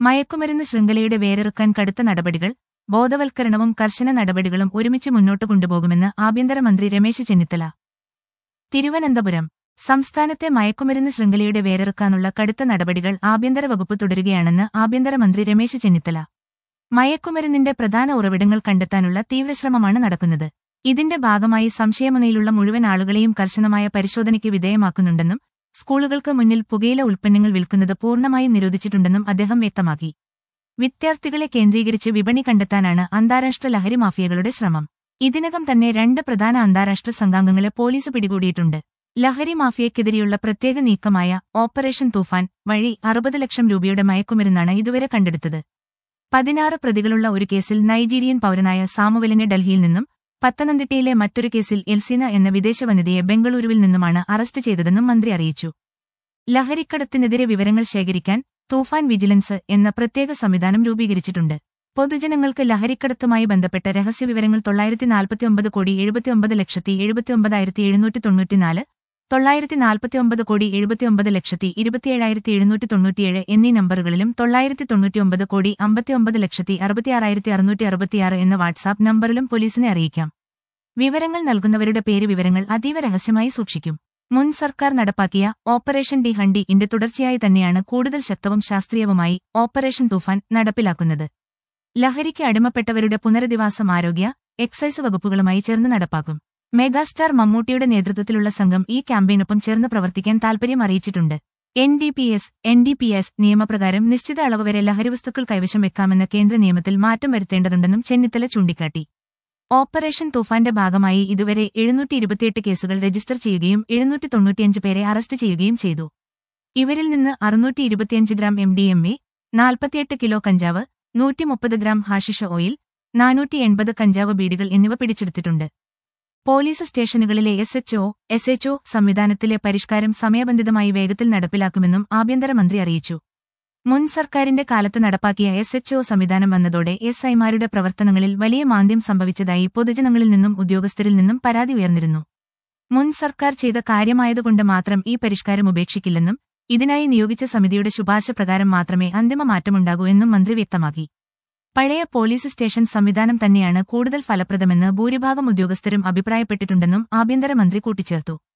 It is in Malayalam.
മയക്കുമരുന്ന് ശൃംഖലയുടെ വേരെറുക്കാൻ കടുത്ത നടപടികൾ ബോധവൽക്കരണവും കർശന നടപടികളും ഒരുമിച്ച് മുന്നോട്ട് കൊണ്ടുപോകുമെന്ന് ആഭ്യന്തരമന്ത്രി രമേശ് ചെന്നിത്തല തിരുവനന്തപുരം സംസ്ഥാനത്തെ മയക്കുമരുന്ന് ശൃംഖലയുടെ വേരെറുക്കാനുള്ള കടുത്ത നടപടികൾ ആഭ്യന്തര വകുപ്പ് തുടരുകയാണെന്ന് ആഭ്യന്തരമന്ത്രി രമേശ് ചെന്നിത്തല മയക്കുമരുന്നിന്റെ പ്രധാന ഉറവിടങ്ങൾ കണ്ടെത്താനുള്ള തീവ്രശ്രമമാണ് നടക്കുന്നത് ഇതിന്റെ ഭാഗമായി സംശയമുനയിലുള്ള മുഴുവൻ ആളുകളെയും കർശനമായ പരിശോധനയ്ക്ക് വിധേയമാക്കുന്നുണ്ടെന്നും സ്കൂളുകൾക്ക് മുന്നിൽ പുകയില ഉൽപ്പന്നങ്ങൾ വിൽക്കുന്നത് പൂർണ്ണമായും നിരോധിച്ചിട്ടുണ്ടെന്നും അദ്ദേഹം വ്യക്തമാക്കി വിദ്യാർത്ഥികളെ കേന്ദ്രീകരിച്ച് വിപണി കണ്ടെത്താനാണ് അന്താരാഷ്ട്ര ലഹരി മാഫിയകളുടെ ശ്രമം ഇതിനകം തന്നെ രണ്ട് പ്രധാന അന്താരാഷ്ട്ര സംഘാംഗങ്ങളെ പോലീസ് പിടികൂടിയിട്ടുണ്ട് ലഹരി മാഫിയയ്ക്കെതിരെയുള്ള പ്രത്യേക നീക്കമായ ഓപ്പറേഷൻ തൂഫാൻ വഴി അറുപത് ലക്ഷം രൂപയുടെ മയക്കുമരുന്നാണ് ഇതുവരെ കണ്ടെടുത്തത് പതിനാറ് പ്രതികളുള്ള ഒരു കേസിൽ നൈജീരിയൻ പൗരനായ സാമുവലിനെ ഡൽഹിയിൽ നിന്നും പത്തനംതിട്ടയിലെ മറ്റൊരു കേസിൽ എൽസീന എന്ന വിദേശ വനിതയെ ബംഗളൂരുവിൽ നിന്നുമാണ് അറസ്റ്റ് ചെയ്തതെന്നും മന്ത്രി അറിയിച്ചു ലഹരിക്കടത്തിനെതിരെ വിവരങ്ങൾ ശേഖരിക്കാൻ തൂഫാൻ വിജിലൻസ് എന്ന പ്രത്യേക സംവിധാനം രൂപീകരിച്ചിട്ടുണ്ട് പൊതുജനങ്ങൾക്ക് ലഹരിക്കടത്തുമായി ബന്ധപ്പെട്ട രഹസ്യവിവരങ്ങൾ തൊള്ളായിരത്തി നാൽപ്പത്തിയൊമ്പത് കോടി എഴുപത്തിയൊമ്പത് ലക്ഷത്തി എഴുപത്തിയൊമ്പതായിരത്തി എഴുന്നൂറ്റി തൊണ്ണൂറ്റിനാല് തൊള്ളായിരത്തി നാൽപ്പത്തിയൊമ്പത് കോടി എഴുപത്തിയൊമ്പത് ലക്ഷത്തി ഇരുപത്തിയേഴായിരത്തി എഴുന്നൂറ്റി തൊണ്ണൂറ്റിയേഴ് എന്നീ നമ്പറുകളിലും തൊള്ളായിരത്തി തൊണ്ണൂറ്റിയൊമ്പത് കോടി അമ്പത്തിയൊമ്പത് ലക്ഷത്തി അറുപത്തിയാറായിരത്തി അറുന്നൂറ്റി അറുപത്തിയാറ് എന്ന വാട്സാപ്പ് നമ്പറിലും പോലീസിനെ അറിയിക്കാം വിവരങ്ങൾ നൽകുന്നവരുടെ പേര് വിവരങ്ങൾ അതീവ രഹസ്യമായി സൂക്ഷിക്കും മുൻ സർക്കാർ നടപ്പാക്കിയ ഓപ്പറേഷൻ ഡി ഹണ്ടി ഇന്റെ തുടർച്ചയായി തന്നെയാണ് കൂടുതൽ ശക്തവും ശാസ്ത്രീയവുമായി ഓപ്പറേഷൻ തൂഫാൻ നടപ്പിലാക്കുന്നത് ലഹരിക്ക് അടിമപ്പെട്ടവരുടെ പുനരധിവാസം ആരോഗ്യ എക്സൈസ് വകുപ്പുകളുമായി ചേർന്ന് നടപ്പാക്കും മെഗാസ്റ്റാർ മമ്മൂട്ടിയുടെ നേതൃത്വത്തിലുള്ള സംഘം ഈ ക്യാമ്പയിനൊപ്പം ചേർന്ന് പ്രവർത്തിക്കാൻ താൽപര്യം അറിയിച്ചിട്ടുണ്ട് N D P S N D P S നിയമപ്രകാരം നിശ്ചിത അളവ് വരെ ലഹരിവസ്തുക്കൾ കൈവശം വെക്കാമെന്ന കേന്ദ്ര നിയമത്തിൽ മാറ്റം വരുത്തേണ്ടതുണ്ടെന്നും ചെന്നിത്തല ചൂണ്ടിക്കാട്ടി ഓപ്പറേഷൻ തൂഫാന്റെ ഭാഗമായി ഇതുവരെ എഴുന്നൂറ്റി ഇരുപത്തിയെട്ട് കേസുകൾ രജിസ്റ്റർ ചെയ്യുകയും എഴുന്നൂറ്റി തൊണ്ണൂറ്റിയഞ്ച് പേരെ അറസ്റ്റ് ചെയ്യുകയും ചെയ്തു ഇവരിൽ നിന്ന് അറുന്നൂറ്റി ഇരുപത്തിയഞ്ച് gram M D M A നാൽപ്പത്തിയെട്ട് കിലോ കഞ്ചാവ് നൂറ്റി മുപ്പത് ഗ്രാം ഹാഷിഷ ഓയിൽ നാനൂറ്റി എൺപത് കഞ്ചാവ് ബീഡികൾ എന്നിവ പിടിച്ചെടുത്തിട്ടുണ്ട് പോലീസ് സ്റ്റേഷനുകളിലെ S H O S H O സംവിധാനത്തിലെ പരിഷ്കാരം സമയബന്ധിതമായി വേഗത്തിൽ നടപ്പിലാക്കുമെന്നും ആഭ്യന്തരമന്ത്രി അറിയിച്ചു മുൻ സർക്കാരിന്റെ കാലത്ത് നടപ്പാക്കിയ എസ് എച്ച് ഒ സംവിധാനം വന്നതോടെ എസ് ഐമാരുടെ പ്രവർത്തനങ്ങളിൽ വലിയ മാന്ദ്യം സംഭവിച്ചതായി പൊതുജനങ്ങളിൽ നിന്നും ഉദ്യോഗസ്ഥരിൽ നിന്നും പരാതി ഉയർന്നിരുന്നു മുൻ സർക്കാർ ചെയ്ത കാര്യമായതുകൊണ്ട് മാത്രം ഈ പരിഷ്കാരം ഉപേക്ഷിക്കില്ലെന്നും ഇതിനായി നിയോഗിച്ച സമിതിയുടെ ശുപാർശ പ്രകാരം മാത്രമേ അന്തിമ മാറ്റമുണ്ടാകൂ എന്നും മന്ത്രി വ്യക്തമാക്കി പഴയ പോലീസ് സ്റ്റേഷൻ സംവിധാനം തന്നെയാണ് കൂടുതൽ ഫലപ്രദമെന്ന് ഭൂരിഭാഗം ഉദ്യോഗസ്ഥരും അഭിപ്രായപ്പെട്ടിട്ടുണ്ടെന്നും ആഭ്യന്തരമന്ത്രി കൂട്ടിച്ചേർത്തു